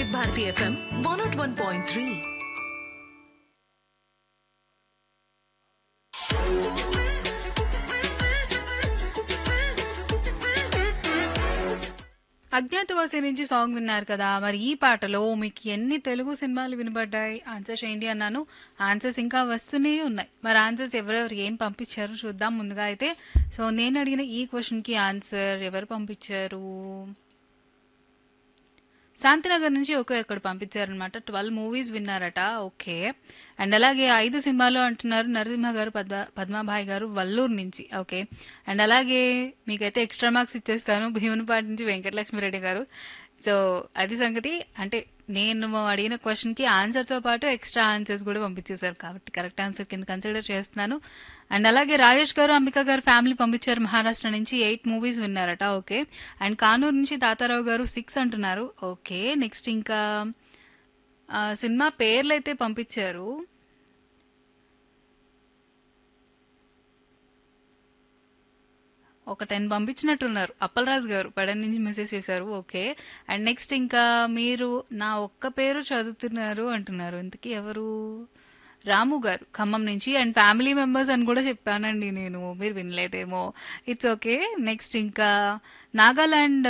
వివిధ Bharati FM one nought one point three Agnathavasi నుంచి song విన్నారు కదా మరి ఈ పాటలో మీకు ఎన్ని తెలుగు సినిమాలు వినబడ్డాయి ఆన్సర్స్ ఏంటి అన్నాను ఆన్సర్స్ ఇంకా వస్తూనే ఉన్నాయి మరి ఆన్సర్స్ ఎవరెవరు ఏం పంపించారు చూద్దాం ముందుగా అయితే సో నేను అడిగిన ఈ క్వశ్చన్కి ఆన్సర్ ఎవరు పంపించారు శాంతినగర్ నుంచి ఒకే ఒక్కడు పంపించారనమాట ట్వెల్వ్ మూవీస్ విన్నారట ఓకే అండ్ అలాగే ఐదు సినిమాలు అంటున్నారు నరసింహ గారు పద్మ పద్మాభాయ్ గారు వల్లూరు నుంచి ఓకే అండ్ అలాగే మీకైతే ఎక్స్ట్రా మార్క్స్ ఇచ్చేస్తాను భీమునిపాటి నుంచి వెంకటలక్ష్మి రెడ్డి గారు సో అది సంగతి అంటే నేను అడిగిన క్వశ్చన్కి ఆన్సర్తో పాటు ఎక్స్ట్రా ఆన్సర్స్ కూడా పంపించేశారు కాబట్టి కరెక్ట్ ఆన్సర్ కింద కన్సిడర్ చేస్తున్నాను అండ్ అలాగే రాజేష్ గారు అంబిక గారు ఫ్యామిలీ పంపించారు మహారాష్ట్ర నుంచి ఎయిట్ మూవీస్ విన్నారట ఓకే అండ్ కానూరు నుంచి తాతారావు గారు సిక్స్ అంటున్నారు ఓకే నెక్స్ట్ ఇంకా ఆ, సినిమా పేర్లు అయితే పంపించారు ఒక టెన్ పంపించినట్టున్నారు అప్పలరాజు గారు పడన్ నుంచి మెసేజ్ చేశారు ఓకే అండ్ నెక్స్ట్ ఇంకా మీరు నా ఒక్క పేరు చదువుతున్నారు అంటున్నారు ఇంతకీ ఎవరు రాము గారు ఖమ్మం నుంచి అండ్ ఫ్యామిలీ మెంబర్స్ అని కూడా చెప్పానండి నేను మీరు వినలేదేమో ఇట్స్ ఓకే నెక్స్ట్ ఇంకా నాగాలాండ్